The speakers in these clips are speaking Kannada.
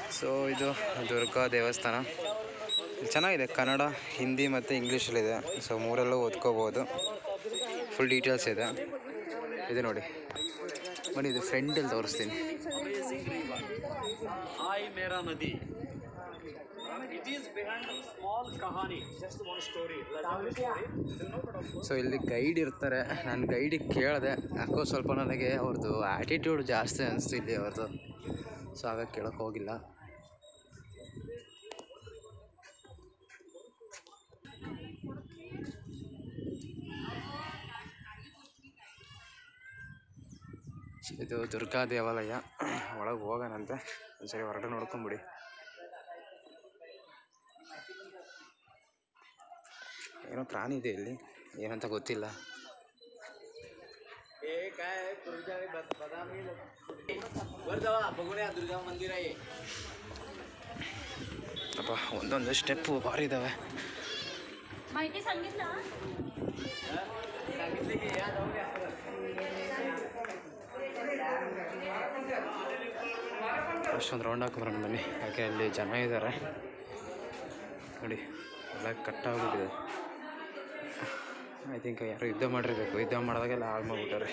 ಸೊ ಇದು ದುರ್ಗಾ ದೇವಸ್ಥಾನ ಚೆನ್ನಾಗಿದೆ ಕನ್ನಡ ಹಿಂದಿ ಮತ್ತು ಇಂಗ್ಲೀಷಲ್ಲಿದೆ ಸೊ ಮೂರಲ್ಲೂ ಓದ್ಕೋಬೋದು ಫುಲ್ ಡೀಟೇಲ್ಸ್ ಇದೆ ಇದು ನೋಡಿ ಬನ್ನಿ ಇದು ಫ್ರೆಂಡಲ್ಲಿ ತೋರಿಸ್ತೀನಿ I Mera Nadi. It is behind a small kahani, just one story. legendary story. You know, but of course, so ಇಲ್ಲಿ ಗೈಡ್ ಇರ್ತಾರೆ ನಾನು ಗೈಡಿಗೆ ಕೇಳಿದೆ ಯಾಕೋ ಸ್ವಲ್ಪ ನನಗೆ ಅವ್ರದ್ದು ಆ್ಯಟಿಟ್ಯೂಡ್ ಜಾಸ್ತಿ ಅನಿಸ್ತು ಇಲ್ಲಿ ಅವ್ರದ್ದು ಸೊ ಹಾಗಾಗಿ ಕೇಳೋಕೆ ಹೋಗಿಲ್ಲ ಸೊ ಇದು ದುರ್ಗಾ ದೇವಾಲಯ ಒಳಗೆ ಹೋಗೋಣಂತೆ ಒಂದ್ಸರಿ ಹೊರಗಡೆ ನೋಡ್ಕೊಂಬಿಡಿ ಏನೋ ಪ್ರಾಣಿ ಇದೆ ಇಲ್ಲಿ ಏನಂತ ಗೊತ್ತಿಲ್ಲ ಅಪ್ಪ ಒಂದೊಂದು ಸ್ಟೆಪ್ಪು ಭಾರಿ ಇದ್ದಾವೆ माहिती सांगितलं हा? ಅಷ್ಟೊಂದು ರೌಂಡ್ ಹಾಕೊಂಬರೋಣ ಬನ್ನಿ ಯಾಕೆ ಅಲ್ಲಿ ಜನ ಇದ್ದಾರೆ ನೋಡಿ ಎಲ್ಲ ಕಟ್ಟಾಗ್ಬಿಟ್ಟಿದೆ ಐ ಥಿಂಕ್ ಯಾರು ಯುದ್ಧ ಮಾಡಿರ್ಬೇಕು ಯುದ್ಧ ಮಾಡಿದಾಗೆಲ್ಲ ಹಾಳು ಮಾಡ್ಬಿಟ್ಟಾರೆ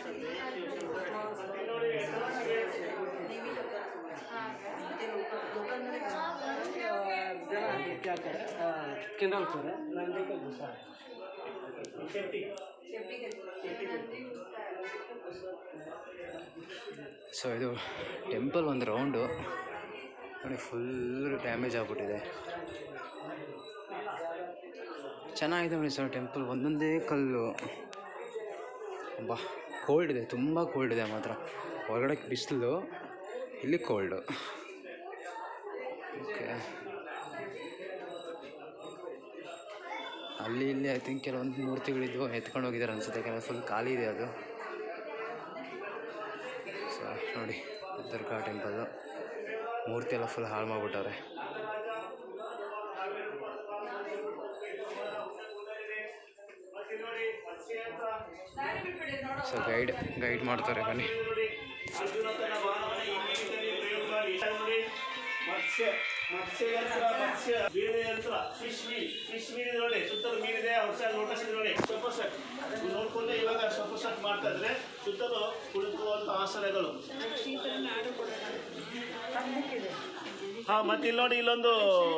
ಸೊ ಇದು ಟೆಂಪಲ್ ಒಂದು ರೌಂಡು ನೋಡಿ ಫುಲ್ ಡ್ಯಾಮೇಜ್ ಆಗಿಬಿಟ್ಟಿದೆ ಚೆನ್ನಾಗಿದೆ ನೋಡಿ ಸರ್ ಟೆಂಪಲ್ ಒಂದೊಂದೇ ಕಲ್ಲು ಬಾ ಕೋಲ್ಡ್ ಇದೆ ತುಂಬ ಕೋಲ್ಡ್ ಇದೆ ಮಾತ್ರ ಹೊರಗಡೆ ಬಿಸಿಲು ಇಲ್ಲಿ ಕೋಲ್ಡು ಓಕೆ ಅಲ್ಲಿ ಇಲ್ಲಿ ಐ ಥಿಂಕ್ ಕೆಲವೊಂದು ಮೂರ್ತಿಗಳಿದ್ದು ಎತ್ಕೊಂಡು ಹೋಗಿದ್ದಾರೆ ಅನ್ಸುತ್ತೆ ಕೆಲವು ಫುಲ್ ಖಾಲಿ ಇದೆ ಅದು ಸೊ ನೋಡಿ ದುರ್ಗಾ ಟೆಂಪಲ್ಲು ಮೂರ್ತಿ ಎಲ್ಲ ಫುಲ್ ಹಾಳು ಮಾಡಿಬಿಟ್ಟವ್ರೆ ಸೊ ಗೈಡ್ ಗೈಡ್ ಮಾಡ್ತಾರೆ ಬನ್ನಿ ಅರ್ಜುನ ತನ್ನ ಬಾಣವನ್ನು ಈ ರೀತಿಯಲ್ಲಿ ಪ್ರಯೋಗ ಮಾಡಿ ಈತ ನೋಡಿ ಮತ್ಸ್ಯ ಮತ್ಸ್ಯ ಯಂತ್ರ ಮತ್ಸ್ಯ ಬೇರೆ ಯಂತ್ರ ಫಿಶ್ ಮೀಲ್ ಫಿಶ್ ಮೀಲ್ ನೋಡಿ ಸುತ್ತಲೂ ಮೀನಿದೆ ಔಷಧ ನೋಟಿಸಿದ್ರೆ ನೋಡಿ ಸ್ವಲ್ಪ ಸೆಟ್ ನೋಡ್ಕೊಂಡು ಇವಾಗ ಸ್ವಲ್ಪ ಸೆಟ್ ಮಾಡ್ತಾ ಇದ್ರೆ ಸುತ್ತಲೂ ಕುಳಿತುವಂತ ಆಸನಗಳು ಹಾ ಮತ್ತೆ ಇಲ್ಲಿ ನೋಡಿ ಇಲ್ಲೊಂದು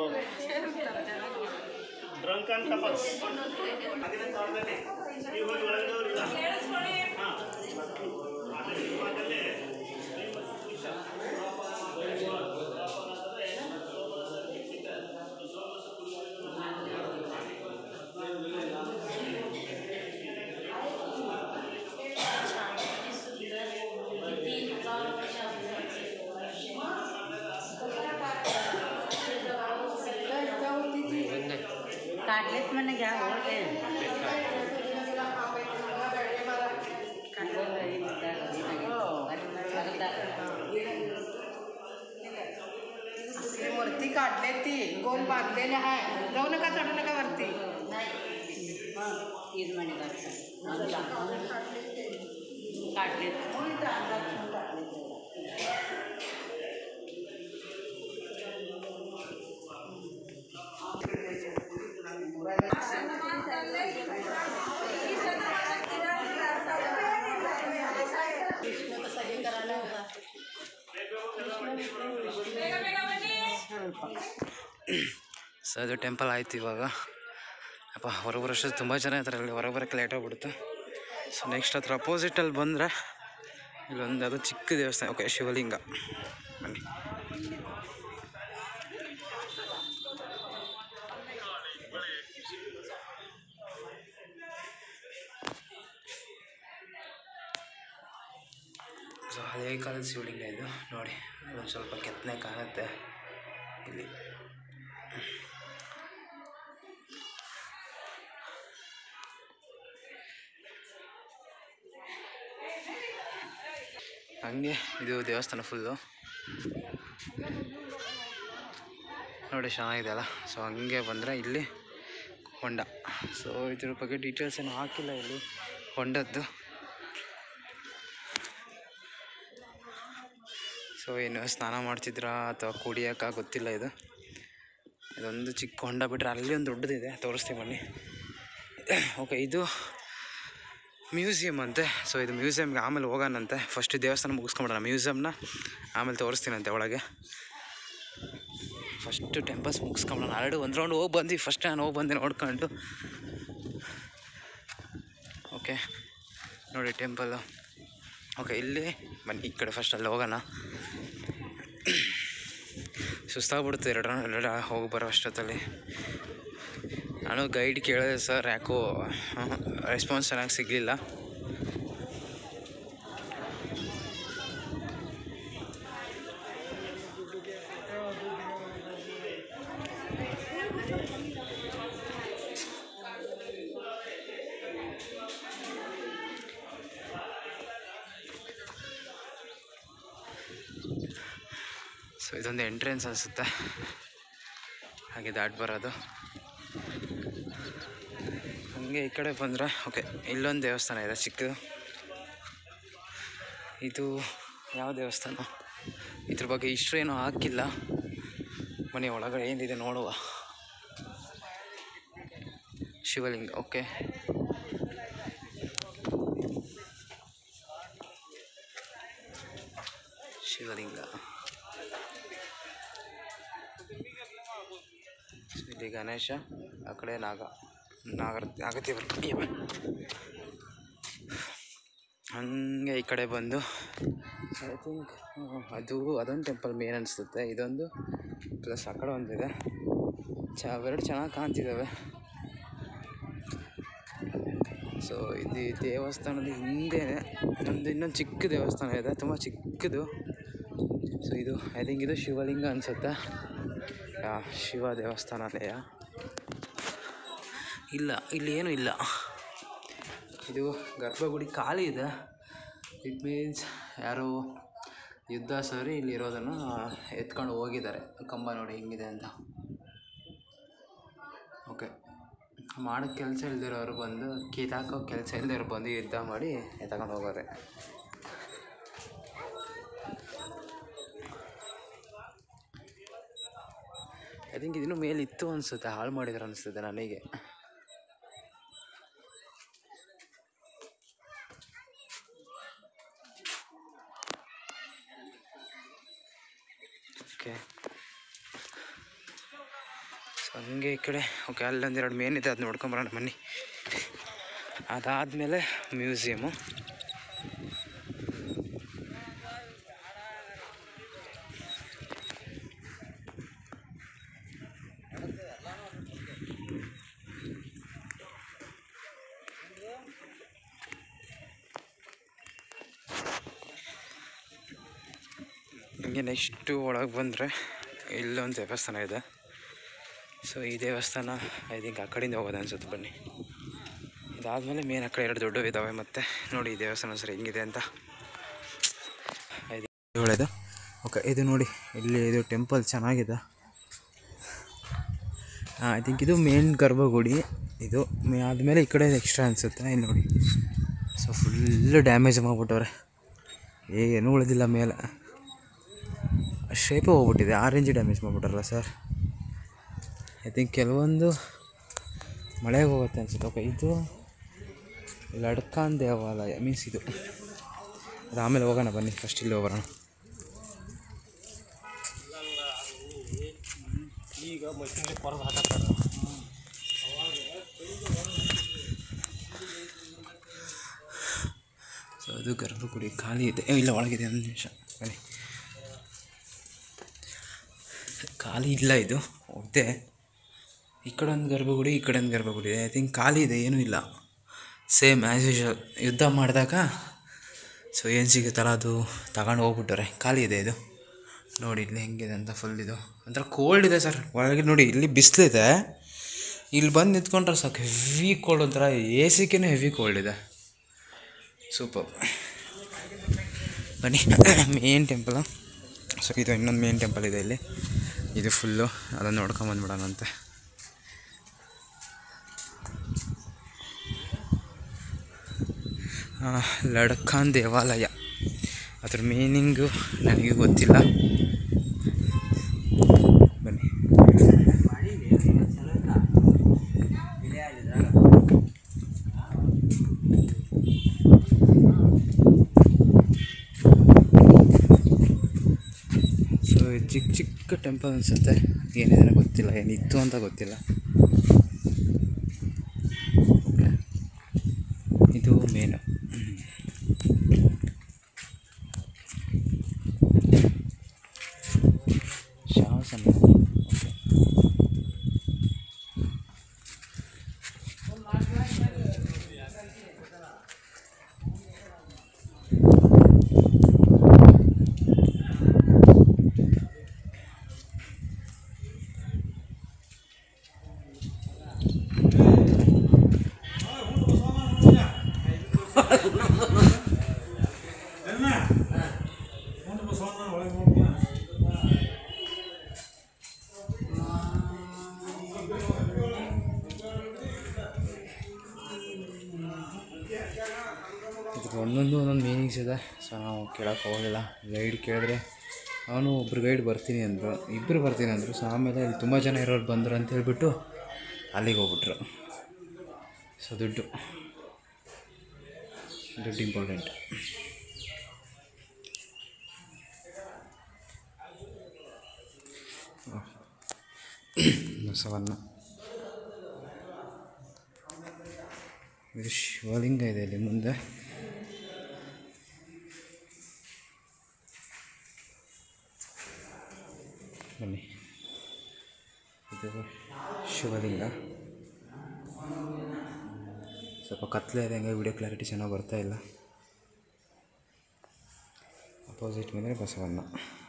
ಡ್ರಂಕ್ ಅಂಡ್ ಕಪಲ್ಸ್ ಅದಿನ ಸ್ಥಳದಲ್ಲಿ ನೀವು ಹೋಗಿ ಒಳಗಡೆ ಅವ್ರಿಲ್ಲ ಹಾ ಅದೇ ಭಾಗದಲ್ಲಿ काढलेत म्हणे घ्या हो ते वरती काढले ती गोल बांधलेले आहे जाऊ नका चढू नका वरती तीन म्हणे काढलेत ಸೊ ಅದು ಟೆಂಪಲ್ ಆಯ್ತು ಇವಾಗ ಅಪ್ಪ ಹೊರಗೆ ಬರೋಷ್ಟು ತುಂಬ ಜನ ಇದ್ದಾರೆ ಅಲ್ಲಿ ಹೊರಗೆ ಬರೋಕ್ಕೆ ಲೇಟ್ ಆಗಿಬಿಡುತ್ತೆ ಸೊ ನೆಕ್ಸ್ಟ್ ಹತ್ರ ಅಪೋಸಿಟಲ್ಲಿ ಬಂದರೆ ಇಲ್ಲೊಂದು ಅದು ಚಿಕ್ಕ ದೇವಸ್ಥಾನ ಓಕೆ ಶಿವಲಿಂಗ ಬನ್ನಿ ಸೊ ಹಳೇ ಕಾಲದ ಶಿವಲಿಂಗ ಇದು ನೋಡಿ ಅದೊಂದು ಸ್ವಲ್ಪ ಕೆತ್ತನೆ ಕಾಣುತ್ತೆ ಇಲ್ಲಿ ಹಂಗೆ ಇದು ದೇವಸ್ಥಾನ ಫುಲ್ಲು ನೋಡಿ ಚೆನ್ನಾಗಿದೆ ಅಲ್ಲ ಸೊ ಹಂಗೆ ಬಂದರೆ ಇಲ್ಲಿ ಹೊಂಡ ಸೊ ಇದ್ರ ಬಗ್ಗೆ ಡೀಟೇಲ್ಸ್ ಏನು ಹಾಕಿಲ್ಲ ಇಲ್ಲಿ ಹೊಂಡದ್ದು ಸೊ ಸೊ ಏನು ಸ್ನಾನ ಮಾಡ್ತಿದ್ರಾ ಅಥವಾ ಕುಡಿಯೋಕ್ಕಾ ಗೊತ್ತಿಲ್ಲ ಇದು ಇದೊಂದು ಚಿಕ್ಕ ಹೊಂಡ ಬಿಟ್ಟರೆ ಅಲ್ಲಿ ಒಂದು ದೊಡ್ಡದಿದೆ ತೋರಿಸ್ತೀವಿ ಬನ್ನಿ ಓಕೆ ಇದು ಮ್ಯೂಸಿಯಂ ಅಂತೆ ಸೊ ಇದು ಮ್ಯೂಸಿಯಮ್ಗೆ ಆಮೇಲೆ ಹೋಗೋಣಂತೆ ಫಸ್ಟ್ ದೇವಸ್ಥಾನ ಮುಗಿಸ್ಕೊಂಬಿಡೋಣ ಮ್ಯೂಸಿಯಮ್ನ ಆಮೇಲೆ ತೋರಿಸ್ತೀನಂತೆ ಒಳಗೆ ಫಸ್ಟು ಟೆಂಪಲ್ಸ್ ಮುಗಿಸ್ಕೊಂಬಿಡೋಣ ಆಲ್ರೆಡಿ ಒಂದು ರೌಂಡ್ ಹೋಗಿ ಬಂದು ಫಸ್ಟ್ ನಾನು ಹೋಗಿ ಬಂದೆ ನೋಡ್ಕೊಂಡು ಓಕೆ ನೋಡಿ ಟೆಂಪಲ್ಲು ಓಕೆ ಇಲ್ಲಿ ಬನ್ನಿ ಈ ಕಡೆ ಫಸ್ಟ್ ಅಲ್ಲಿ ಹೋಗೋಣ ಸುಸ್ತಾಗ್ಬಿಡುತ್ತೆ ಎರಡು ರೌಂಡ್ ಎರಡು ಹೋಗಿ ಬರೋ ಅಷ್ಟೊತ್ತಲ್ಲಿ ನಾನು ಗೈಡ್ ಕೇಳಿದೆ ಸರ್ ಯಾಕೋ ರೆಸ್ಪಾನ್ಸ್ ಚೆನ್ನಾಗಿ ಸಿಗಲಿಲ್ಲ ಸೊ ಇದೊಂದು ಎಂಟ್ರೆನ್ಸ್ ಅನಿಸುತ್ತೆ ಹಾಗೆ ದಾಟ್ ಬರೋದು ಹಾಗೆ ಈ ಕಡೆ ಬಂದರೆ ಓಕೆ ಇಲ್ಲೊಂದು ದೇವಸ್ಥಾನ ಇದೆ ಚಿಕ್ಕದು ಇದು ಯಾವ ದೇವಸ್ಥಾನ ಇದ್ರ ಬಗ್ಗೆ ಇಷ್ಟು ಏನೂ ಹಾಕಿಲ್ಲ ಮನೆ ಒಳಗಡೆ ಏನಿದೆ ನೋಡುವ ಶಿವಲಿಂಗ ಓಕೆ ಶಿವಲಿಂಗ ಸೊ ಇಲ್ಲಿ ಗಣೇಶ ಆ ಕಡೆ ನಾಗ ನಾಗರ ನಾಗತಿ ಬರ್ತೀವಿ ಹಾಗೆ ಈ ಕಡೆ ಬಂದು ಐ ಥಿಂಕ್ ಅದು ಅದೊಂದು ಟೆಂಪಲ್ ಮೇನ್ ಅನಿಸುತ್ತೆ ಇದೊಂದು ಪ್ಲಸ್ ಆ ಕಡೆ ಒಂದಿದೆ ಚ ಅವೆರಡು ಚೆನ್ನಾಗಿ ಕಾಣ್ತಿದ್ದಾವೆ ಸೊ ಇದು ದೇವಸ್ಥಾನದ ಹಿಂದೆನೇ ಒಂದು ಇನ್ನೊಂದು ಚಿಕ್ಕ ದೇವಸ್ಥಾನ ಇದೆ ತುಂಬ ಚಿಕ್ಕದು ಸೊ ಇದು ಐ ಥಿಂಕ್ ಇದು ಶಿವಲಿಂಗ ಅನಿಸುತ್ತೆ ಯಾ ಶಿವ ದೇವಸ್ಥಾನನೆಯ ಇಲ್ಲ ಇಲ್ಲಿ ಏನೂ ಇಲ್ಲ ಇದು ಗರ್ಭಗುಡಿ ಖಾಲಿ ಇದೆ ಇಟ್ ಮೀನ್ಸ್ ಯಾರೋ ಯುದ್ಧ ಸರಿ ಇಲ್ಲಿ ಇರೋದನ್ನು ಎತ್ಕೊಂಡು ಹೋಗಿದ್ದಾರೆ ಕಂಬ ನೋಡಿ ಹಿಂಗಿದೆ ಅಂತ ಓಕೆ ಮಾಡೋ ಕೆಲಸ ಇಲ್ದಿರೋರು ಬಂದು ಕಿತ್ತಾಕೋ ಕೆಲಸ ಇಲ್ದಿರೋರು ಬಂದು ಯುದ್ಧ ಮಾಡಿ ಎತ್ಕೊಂಡು ಹೋಗೋರೆ ಐ ಥಿಂಕ್ ಇದನ್ನು ಮೇಲೆ ಇತ್ತು ಅನಿಸುತ್ತೆ ಹಾಳು ಮಾಡಿದ್ರು ಅನಿಸುತ್ತೆ ನನಗೆ ಓಕೆ ಸೊ ಹಂಗೆ ಈ ಕಡೆ ಓಕೆ ಅಲ್ಲೊಂದೆರಡು ಮೇನ್ ಇದೆ ಅದು ನೋಡ್ಕೊಂಬರೋಣ ಬನ್ನಿ ಅದಾದಮೇಲೆ ಮ್ಯೂಸಿಯಮು ಹಂಗೆ ನೆಕ್ಸ್ಟು ಒಳಗೆ ಬಂದರೆ ಇಲ್ಲೊಂದು ದೇವಸ್ಥಾನ ಇದೆ ಸೊ ಈ ದೇವಸ್ಥಾನ ಐ ಥಿಂಕ್ ಆ ಕಡೆಯಿಂದ ಹೋಗೋದು ಅನ್ಸುತ್ತೆ ಬನ್ನಿ ಇದಾದಮೇಲೆ ಮೇನ್ ಆ ಕಡೆ ಎರಡು ದೊಡ್ಡವು ಇದ್ದಾವೆ ಮತ್ತು ನೋಡಿ ಈ ದೇವಸ್ಥಾನ ಸರಿ ಹೆಂಗಿದೆ ಅಂತ ಇದು ಒಳ್ಳೆಯದು ಓಕೆ ಇದು ನೋಡಿ ಇಲ್ಲಿ ಇದು ಟೆಂಪಲ್ ಚೆನ್ನಾಗಿದೆ ಐ ಥಿಂಕ್ ಇದು ಮೇನ್ ಗರ್ಭಗುಡಿ ಇದು ಮೇ ಆದಮೇಲೆ ಈ ಕಡೆ ಎಕ್ಸ್ಟ್ರಾ ಅನಿಸುತ್ತೆ ಇಲ್ಲಿ ನೋಡಿ ಸೊ ಫುಲ್ಲು ಡ್ಯಾಮೇಜ್ ಮಾಡಿಬಿಟ್ಟವ್ರೆ ಏನೂ ಉಳಿದಿಲ್ಲ ಮೇಲೆ ಶೇಪೇ ಹೋಗ್ಬಿಟ್ಟಿದೆ ಆರೆಂಜ್ ಡ್ಯಾಮೇಜ್ ಮಾಡಿಬಿಟ್ರಲ್ಲ ಸರ್ ಐ ಥಿಂಕ್ ಕೆಲವೊಂದು ಮಳೆಗೆ ಹೋಗುತ್ತೆ ಅನ್ಸುತ್ತೆ ಓಕೆ ಇದು ಲಡ್ಕಾನ್ ದೇವಾಲಯ ಮೀನ್ಸ್ ಇದು ಅದು ಆಮೇಲೆ ಹೋಗೋಣ ಬನ್ನಿ ಫಸ್ಟ್ ಇಲ್ಲಿ ಹೋಗೋಣ ಸೊ ಅದು ಗರ್ಭಗುಡಿ ಖಾಲಿ ಇದೆ ಏ, ಇಲ್ಲ ಒಳಗಿದೆ ಒಂದು ನಿಮಿಷ ಬನ್ನಿ ಖಾಲಿ ಇಲ್ಲ ಇದು ಹೋದೆ ಈ ಕಡೆ ಒಂದು ಗರ್ಭಗುಡಿ ಈ ಕಡೆ ಒಂದು ಗರ್ಭಗುಡಿ ಇದೆ ಐ ಥಿಂಕ್ ಖಾಲಿ ಇದೆ ಏನೂ ಇಲ್ಲ ಸೇಮ್ ಆ್ಯಸ್ ಯೂಶುವಲ್ ಯುದ್ಧ ಮಾಡಿದಾಗ ಸೊ ಏನು ಸಿಗುತ್ತಲ್ಲ ಅದು ತಗೊಂಡು ಹೋಗ್ಬಿಟ್ಟವ್ರೆ ಖಾಲಿ ಇದೆ ಇದು ನೋಡಿ ಇಲ್ಲಿ ಹೆಂಗಿದೆ ಅಂತ ಫುಲ್ ಇದು ಒಂಥರ ಕೋಲ್ಡ್ ಇದೆ ಸರ್ ಒಳಗೆ ನೋಡಿ ಇಲ್ಲಿ ಬಿಸಿಲಿದೆ ಇಲ್ಲಿ ಬಂದು ನಿಂತ್ಕೊಂಡ್ರೆ ಸಾಕು ಹೆವಿ ಕೋಲ್ಡ್ ಒಂಥರ ಎ ಸಿಗೇನೆ ಹೆವಿ ಕೋಲ್ಡ್ ಇದೆ ಸೂಪರ್ ಬನ್ನಿ ಮೇನ್ ಟೆಂಪಲು ಸೊ ಇದು ಇನ್ನೊಂದು ಮೇನ್ ಟೆಂಪಲ್ ಇದೆ ಇಲ್ಲಿ ಇದು ಫುಲ್ಲು ಅದನ್ನು ನೋಡ್ಕೊಂಬಂದ್ಬಿಡೋಣಂತೆ ಆ, ಲಡ್ಕಾನ್ ದೇವಾಲಯ ಅದ್ರ ಮೀನಿಂಗು ನನಗೆ ಗೊತ್ತಿಲ್ಲ ಬನ್ನಿ ಸೊ ಇದು ಚಿಕ್ಕ ಚಿಕ್ಕ ಟೆಂಪಲ್ ಅನಿಸುತ್ತೆ ಏನಿದೆ ಗೊತ್ತಿಲ್ಲ ಏನಿತ್ತು ಅಂತ ಗೊತ್ತಿಲ್ಲ Okay. ಇದು ಮೇನು ಶಾಸನ ಓಕೆ ಇದಕ್ಕೆ ಒಂದೊಂದು ಒಂದೊಂದು ಮೀನಿಂಗ್ಸ್ ಇದೆ ಸೊ ನಾವು ಕೇಳೋಕೆ ಹೋಗಲಿಲ್ಲ ಗೈಡ್ ಕೇಳಿದ್ರೆ ಅವನು ಒಬ್ರು ಗೈಡ್ ಬರ್ತೀನಿ ಅಂದರು ಇಬ್ಬರು ಬರ್ತೀನಿ ಅಂದರು ಸೊ ಆಮೇಲೆ ಇಲ್ಲಿ ತುಂಬ ಜನ ಇರೋರು ಬಂದರು ಅಂತ ಹೇಳ್ಬಿಟ್ಟು ಅಲ್ಲಿಗೆ ಹೋಗ್ಬಿಟ್ರು ಸೊ ದುಡ್ಡು ದುಡ್ಡು ಇಂಪಾರ್ಟೆಂಟ್ ಬಸವಣ್ಣ ಇದು ಶಿವಲಿಂಗ ಇದೆ ಇಲ್ಲಿ ಮುಂದೆ ಬನ್ನಿ ಇದು ಶಿವಲಿಂಗ ಸ್ವಲ್ಪ ಕತ್ಲೆ ಇದೆ ಹಂಗಾಗಿ ವಿಡಿಯೋ ಕ್ಲಾರಿಟಿ ಚೆನ್ನಾಗಿ ಬರ್ತಾ ಇಲ್ಲ ಅಪೋಸಿಟ್ ಮೇಲೆ ಬಸವಣ್ಣ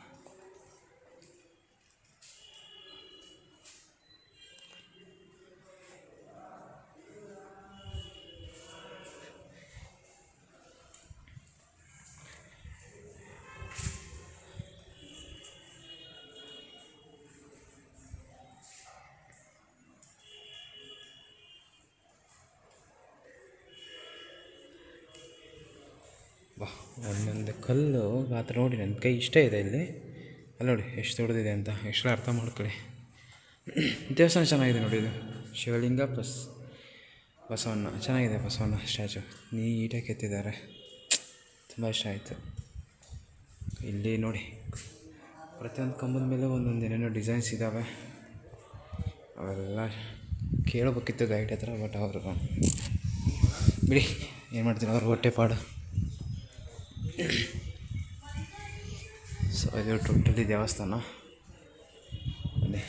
ವಾ ಒಂದೊಂದು ಕಲ್ಲು ಆ ಥರ ನೋಡಿ ನನ್ನ ಕೈ ಇಷ್ಟ ಇದೆ ಇಲ್ಲಿ ಅಲ್ಲಿ ನೋಡಿ ಎಷ್ಟು ದೊಡ್ಡದಿದೆ ಅಂತ ಎಷ್ಟು ಅರ್ಥ ಮಾಡ್ಕೊಳ್ಳಿ ದೇವಸ್ಥಾನ ಚೆನ್ನಾಗಿದೆ ನೋಡಿ ಇದು ಶಿವಲಿಂಗ ಪ್ಲಸ್ ಬಸವಣ್ಣ ಚೆನ್ನಾಗಿದೆ ಬಸವಣ್ಣ ಸ್ಟ್ಯಾಚು ನೀಟಾಗಿ ಕೆತ್ತಿದ್ದಾರೆ ತುಂಬ ಇಷ್ಟ ಆಯಿತು ಇಲ್ಲಿ ನೋಡಿ ಪ್ರತಿಯೊಂದು ಕಂಬದ ಮೇಲೆ ಒಂದೊಂದು ಏನೇನೋ ಡಿಸೈನ್ಸ್ ಇದ್ದಾವೆ ಅವೆಲ್ಲ ಕೇಳಬೇಕಿತ್ತು ಗೈಡ್ ಹತ್ರ ಬಟ್ ಅವರು ಬಿಡಿ ಏನು ಮಾಡ್ತೀನಿ ಅವ್ರ ಹೊಟ್ಟೆಪಾಡು ಸೊ ಇದು ಟೋಟಲಿ ದೇವಸ್ಥಾನ ಬನ್ನಿ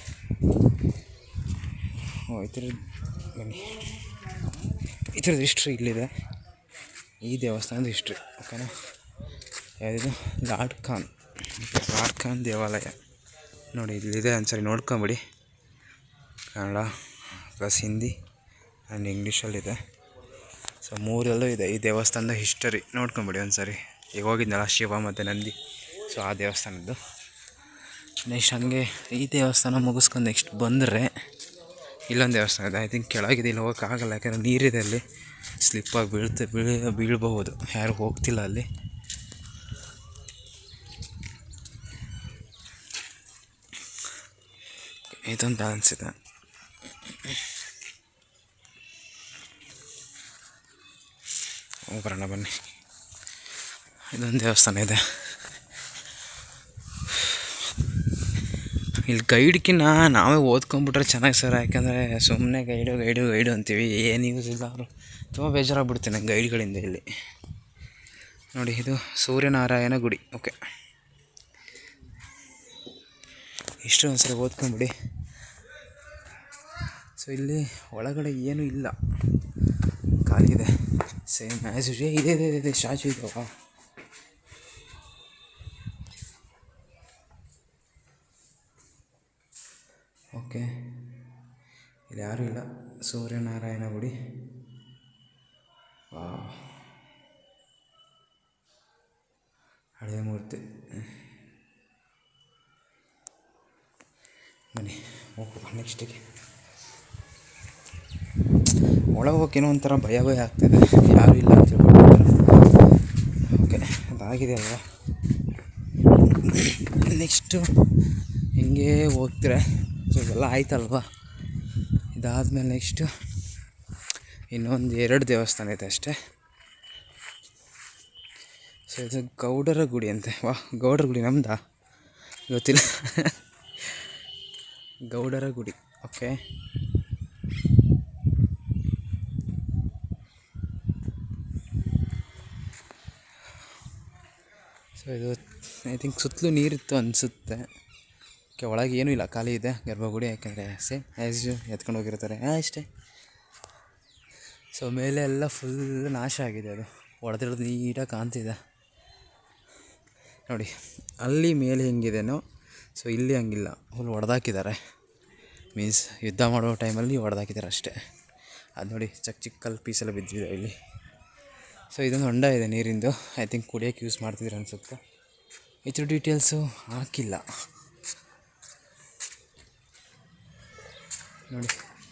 ಓ ಈ ಥರ ಬನ್ನಿ ಈ ಥರದ ಹಿಸ್ಟ್ರಿ ಇಲ್ಲಿದೆ ಈ ದೇವಸ್ಥಾನದ ಹಿಸ್ಟ್ರಿ ಓಕೆನಾ ಯಾವುದು ಲಾರ್ಡ್ ಖಾನ್ ಲಾರ್ಡ್ ಖಾನ್ ದೇವಾಲಯ ನೋಡಿ ಇಲ್ಲಿದೆ ಒಂದ್ಸರಿ ನೋಡ್ಕೊಂಬಿಡಿ ಕನ್ನಡ ಪ್ಲಸ್ ಹಿಂದಿ ಆ್ಯಂಡ್ ಇಂಗ್ಲೀಷಲ್ಲಿದೆ ಸೊ ಮೂರಲ್ಲೂ ಇದೆ ಈ ದೇವಸ್ಥಾನದ ಹಿಸ್ಟರಿ ನೋಡ್ಕೊಂಬಿಡಿ ಒಂದ್ಸರಿ ಈಗ ಹೋಗಿದ್ನಲ್ಲ ಶಿವ ಮತ್ತು ನಂದಿ ಸೊ ಆ ದೇವಸ್ಥಾನದ್ದು ನೆಕ್ಸ್ಟ್ ಹಂಗೆ ಈ ದೇವಸ್ಥಾನ ಮುಗಿಸ್ಕೊಂಡು ನೆಕ್ಸ್ಟ್ ಬಂದರೆ ಇಲ್ಲೊಂದು ದೇವಸ್ಥಾನ ಇದೆ ಐ ಥಿಂಕ್ ಕೆಳಗಿದೆ ಇಲ್ಲಿ ಹೋಗೋಕ್ಕಾಗಲ್ಲ ಯಾಕಂದರೆ ನೀರಿದೆ ಅಲ್ಲಿ ಸ್ಲಿಪ್ಪಾಗಿ ಬೀಳ್ತೆ ಬೀಳ್ ಬೀಳ್ಬಹುದು ಯಾರು ಹೋಗ್ತಿಲ್ಲ ಅಲ್ಲಿ ಇದೊಂದು ಬ್ಯಾಲೆನ್ಸ್ ಇದೆ ಹೋಗ್ಬರೋಣ ಬನ್ನಿ ಇದೊಂದು ದೇವಸ್ಥಾನ ಇದೆ ಇಲ್ಲಿ ಗೈಡ್ಕಿನ್ನ ನಾವೇ ಓದ್ಕೊಂಬಿಟ್ರೆ ಚೆನ್ನಾಗಿ ಸರ್ ಯಾಕಂದರೆ ಸುಮ್ಮನೆ ಗೈಡು ಗೈಡು ಗೈಡು ಅಂತೀವಿ ಏನು ಯೂಸ್ ಇಲ್ಲ ಅವರು ತುಂಬ ಬೇಜಾರಾಗ್ಬಿಡ್ತೀನಿ ನಂಗೆ ಗೈಡ್ಗಳಿಂದ ಇಲ್ಲಿ ನೋಡಿ ಇದು ಸೂರ್ಯನಾರಾಯಣ ಗುಡಿ ಓಕೆ ಇಷ್ಟು ಒಂದ್ಸರಿ ಓದ್ಕೊಂಬಿಡಿ ಸೊ ಇಲ್ಲಿ ಒಳಗಡೆ ಏನೂ ಇಲ್ಲ ಖಾಲಿ ಇದೆ ಸೇಮ್ ಆ್ಯಸ್ ಯೂಶುವಲ್ ಇದೆ ಇದೆ ಇದೆ ಸ್ಟ್ಯಾಚು ಇದೆಯಾ ಓಕೆ ಇಲ್ಲಿ ಯಾರೂ ಇಲ್ಲ ಸೂರ್ಯನಾರಾಯಣ ಗುಡಿ ವಾ ಹಳೆಯ ಮೂರ್ತಿ ಬನ್ನಿ ಹೋಗುವ ನೆಕ್ಸ್ಟಿಗೆ ಒಳಗೆ ಹೋಗೋಕ್ಕೇನೋ ಒಂಥರ ಭಯ ಭಯ ಆಗ್ತಿದೆ ಯಾರೂ ಇಲ್ಲ ಅಂತ ಹೇಳ್ಬಿಟ್ಟು ಓಕೆ ಅದಾಗಿದೆ ಅಲ್ವಾ ನೆಕ್ಸ್ಟು ಹಿಂಗೆ ಹೋಗ್ತಾರೆ ಸೊ ಇವೆಲ್ಲ ಆಯ್ತಲ್ವಾ ಇದಾದಮೇಲೆ ನೆಕ್ಸ್ಟು ಇನ್ನೊಂದು ಎರಡು ದೇವಸ್ಥಾನ ಇದೆ ಅಷ್ಟೇ ಸೊ ಇದು ಗೌಡರ ಗುಡಿ ಅಂತೆ ವಾ ಗೌಡರ ಗುಡಿ ನಮ್ದಾ ಗೊತ್ತಿಲ್ಲ ಗೌಡರ ಗುಡಿ ಓಕೆ ಸೊ ಇದು ಐ ಥಿಂಕ್ ಸುತ್ತಲೂ ನೀರಿತ್ತು ಅನಿಸುತ್ತೆ ಓಕೆ ಒಳಗೆ ಏನೂ ಇಲ್ಲ ಖಾಲಿ ಇದೆ ಗರ್ಭಗುಡಿ ಯಾಕೆಂದರೆ ಸೇಮ್ ಆ್ಯಸ್ ಯು ಎತ್ಕೊಂಡು ಹೋಗಿರ್ತಾರೆ ಹಾಂ ಅಷ್ಟೇ ಸೊ ಮೇಲೆ ಎಲ್ಲ ಫುಲ್ ನಾಶ ಆಗಿದೆ ಅದು ಹೊಡೆದಿರೋದು ನೀಟಾಗಿ ಕಾಣ್ತಿದೆ ನೋಡಿ ಅಲ್ಲಿ ಮೇಲೆ ಹೆಂಗಿದೆನೋ ಸೊ ಇಲ್ಲಿ ಹಂಗಿಲ್ಲ ಫುಲ್ ಹೊಡೆದಾಕಿದ್ದಾರೆ ಮೀನ್ಸ್ ಯುದ್ಧ ಮಾಡೋ ಟೈಮಲ್ಲಿ ಹೊಡೆದಾಕಿದ್ದಾರೆ ಅಷ್ಟೇ ಅದು ನೋಡಿ ಚಿಕ್ಕ ಚಿಕ್ಕ ಕಲ್ಲು ಪೀಸೆಲ್ಲ ಬಿದ್ದಿದೆ ಇಲ್ಲಿ ಸೊ ಇದೊಂದು ಹೊಂಡ ಇದೆ ನೀರಿಂದು ಐ ಥಿಂಕ್ ಕುಡಿಯೋಕ್ಕೆ ಯೂಸ್ ಮಾಡ್ತಿದ್ರು ಅನಿಸುತ್ತೆ ಹೆಚ್ಚು ಡೀಟೇಲ್ಸು ಹಾಕಿಲ್ಲ ನೋಡಿ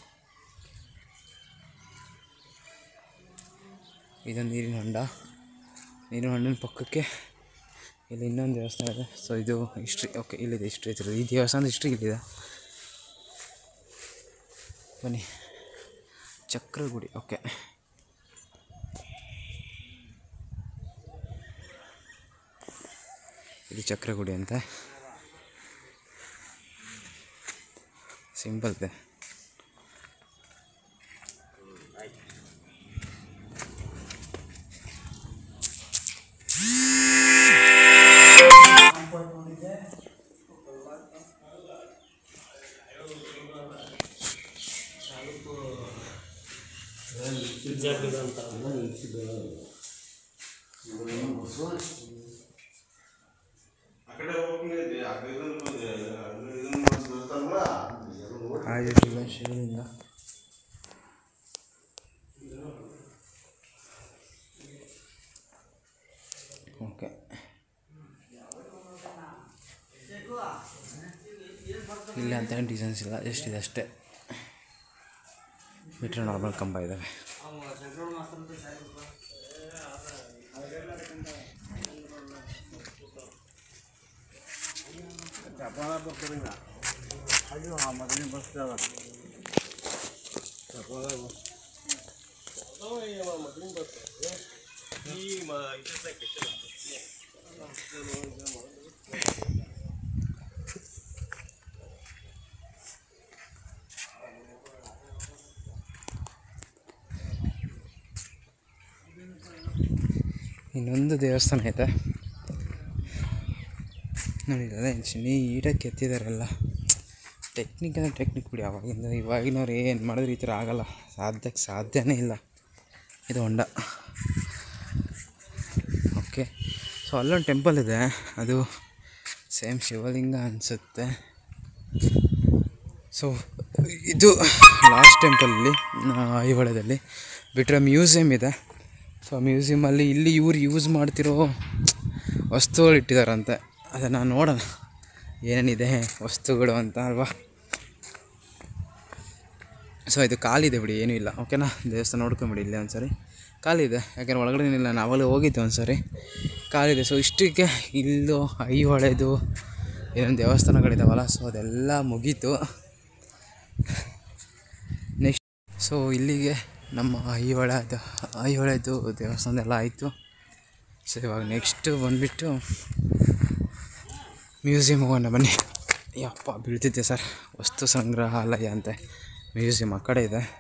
ಇದೊಂದು ನೀರಿನ ಹೊಂಡ ನೀರಿನ ಹೊಂಡನ ಪಕ್ಕಕ್ಕೆ ಇಲ್ಲಿ ಇನ್ನೊಂದು ದೇವಸ್ಥಾನ ಇದೆ ಸೊ ಇದು ಹಿಸ್ಟ್ರಿ ಓಕೆ ಇಲ್ಲಿದೆ ಹಿಸ್ಟ್ರಿ ಐತಿರೋದು ಈ ದೇವಸ್ಥಾನದ ಹಿಸ್ಟ್ರಿ ಇಲ್ಲಿದೆ ಬನ್ನಿ ಚಕ್ರಗುಡಿ ಓಕೆ ಇದು ಚಕ್ರಗುಡಿ ಅಂತ ಸಿಂಪಲ್ ಇದೆ ಆಗಿರಲಿಲ್ಲ ಶಿವಲಿಂಗ ಓಕೆ ಇಲ್ಲ ಅಂತ ಏನು ಡಿಸೈನ್ಸ್ ಇಲ್ಲ ಜಸ್ಟ್ ಇದೆ ಅಷ್ಟೇ ಬಿಟ್ಟರೆ ನಾರ್ಮಲ್ ಕಂಬ ಇದ್ದಾವೆ ಇನ್ನೊಂದು ದೇವಸ್ಥಾನ ಐತೆ ನೋಡಿ ಅದೇ ನೀಟಾಗಿ ಕೆತ್ತಿದಾರೆಲ್ಲ ಟೆಕ್ನಿಕ್ ಅಂದರೆ ಟೆಕ್ನಿಕ್ ಬಿಡಿ ಅವಾಗಿಂದ ಇವಾಗಿನವ್ರು ಏನು ಮಾಡಿದ್ರೆ ಈ ಥರ ಆಗಲ್ಲ ಸಾಧ್ಯಕ್ಕೆ ಸಾಧ್ಯನೇ ಇಲ್ಲ ಇದು ಹೊಂಡ ಓಕೆ ಸೊ ಅಲ್ಲೊಂದು ಟೆಂಪಲ್ ಇದೆ ಅದು ಸೇಮ್ ಶಿವಲಿಂಗ ಅನಿಸುತ್ತೆ ಸೊ ಇದು ಲಾಸ್ಟ್ ಟೆಂಪಲಲ್ಲಿ ಐಹೊಳೆದಲ್ಲಿ ಬಿಟ್ಟರೆ ಮ್ಯೂಸಿಯಮ್ ಇದೆ ಸೊ ಮ್ಯೂಸಿಯಮಲ್ಲಿ ಇಲ್ಲಿ ಇವ್ರು ಯೂಸ್ ಮಾಡ್ತಿರೋ ವಸ್ತುಗಳು ಇಟ್ಟಿದ್ದಾರಂತೆ ಅದನ್ನು ನೋಡೋಣ ಏನೇನಿದೆ ವಸ್ತುಗಳು ಅಂತ ಅಲ್ವಾ ಸೊ ಇದು ಖಾಲಿದೆ ಬಿಡಿ ಏನೂ ಇಲ್ಲ ಓಕೆನಾ ದೇವಸ್ಥಾನ ನೋಡ್ಕೊಂಬಿಡಿ ಇಲ್ಲೇ ಒಂದು ಸರಿ ಖಾಲಿದೆ ಯಾಕೆಂದ್ರೆ ಒಳಗಡೆ ಏನಿಲ್ಲ ನಾವಲ್ಲಿ ಹೋಗಿದ್ದೆ ಒಂದು ಸರಿ ಖಾಲಿದೆ ಸೊ ಇಷ್ಟಕ್ಕೆ ಇಲ್ಲೂ ಐಹೊಳೆದು ಏನೊಂದು ದೇವಸ್ಥಾನಗಳಿದಾವಲ್ಲ ಸೊ ಅದೆಲ್ಲ ಮುಗೀತು ನೆಕ್ಸ್ಟ್ ಸೊ ಇಲ್ಲಿಗೆ ನಮ್ಮ ಐಹೊಳೆದು ಐಹೊಳೆದು ದೇವಸ್ಥಾನ ಎಲ್ಲ ಆಯಿತು ಸೊ ಇವಾಗ ನೆಕ್ಸ್ಟು ಬಂದುಬಿಟ್ಟು ಮ್ಯೂಸಿಯಮ್ ಹೋಗೋಣ ಬನ್ನಿ ಯಪ್ಪ ಬೀಳ್ತಿದ್ದೆ ಸರ್ ವಸ್ತು ಸಂಗ್ರಹಾಲಯ ಅಂತೆ ಮ್ಯೂಸಿಯಮ್ ಆ ಕಡೆ ಇದೆ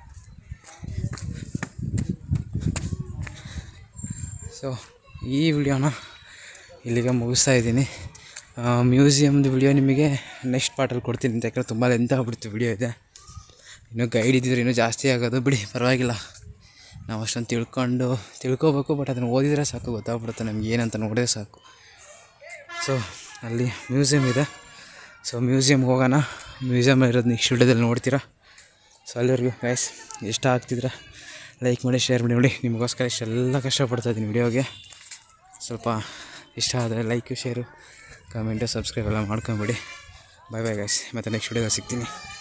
ಸೊ ಈ ವಿಡಿಯೋನ ಇಲ್ಲಿಗೆ ಮುಗಿಸ್ತಾ ಇದ್ದೀನಿ ಮ್ಯೂಸಿಯಮ್ದು ವಿಡಿಯೋ ನಿಮಗೆ ನೆಕ್ಸ್ಟ್ ಪಾರ್ಟಲ್ಲಿ ಕೊಡ್ತೀನಿ ಅಂತ ಯಾಕಂದ್ರೆ ತುಂಬ ಲೆಂತ್ ಆಗ್ಬಿಡ್ತು ವಿಡಿಯೋ ಇದೆ ಇನ್ನೂ ಗೈಡ್ ಇದ್ದಿದ್ರೆ ಇನ್ನೂ ಜಾಸ್ತಿ ಆಗೋದು ಬಿಡಿ ಪರವಾಗಿಲ್ಲ ನಾವು ಅಷ್ಟೊಂದು ತಿಳ್ಕೊಂಡು ತಿಳ್ಕೊಬೇಕು ಬಟ್ ಅದನ್ನು ಓದಿದರೆ ಸಾಕು ಗೊತ್ತಾಗ್ಬಿಡುತ್ತೆ ನಮ್ಗೆ ಏನಂತ ನೋಡಿದ್ರೆ ಸಾಕು ಸೊ ಅಲ್ಲಿ ಮ್ಯೂಸಿಯಮ್ ಇದೆ ಸೊ ಮ್ಯೂಸಿಯಮ್ಗೆ ಹೋಗೋಣ ಮ್ಯೂಸಿಯಮ್ ಇರೋದು ನೆಕ್ಸ್ಟ್ ವಿಡಿಯೋದಲ್ಲಿ ನೋಡ್ತೀರಾ ಸೊ ಅಲ್ಲಿವರೆಗೂ ಗೈಸ್ ಇಷ್ಟ ಆಗ್ತಿದ್ರೆ ಲೈಕ್ ಮಾಡಿ ಶೇರ್ ಮಾಡಿ ನೋಡಿ ನಿಮಗೋಸ್ಕರ ಇಷ್ಟೆಲ್ಲ ಕಷ್ಟಪಡ್ತಾ ಇದ್ದೀನಿ ವಿಡಿಯೋಗೆ ಸ್ವಲ್ಪ ಇಷ್ಟ ಆದರೆ ಲೈಕು ಶೇರು ಕಮೆಂಟು ಸಬ್ಸ್ಕ್ರೈಬ್ ಎಲ್ಲ ಮಾಡ್ಕೊಂಬಿಡಿ ಬಾಯ್ ಬಾಯ್ ಗೈಸ್ ಮತ್ತು ನೆಕ್ಸ್ಟ್ ವಿಡಿಯೋದಲ್ಲಿ ಸಿಗ್ತೀನಿ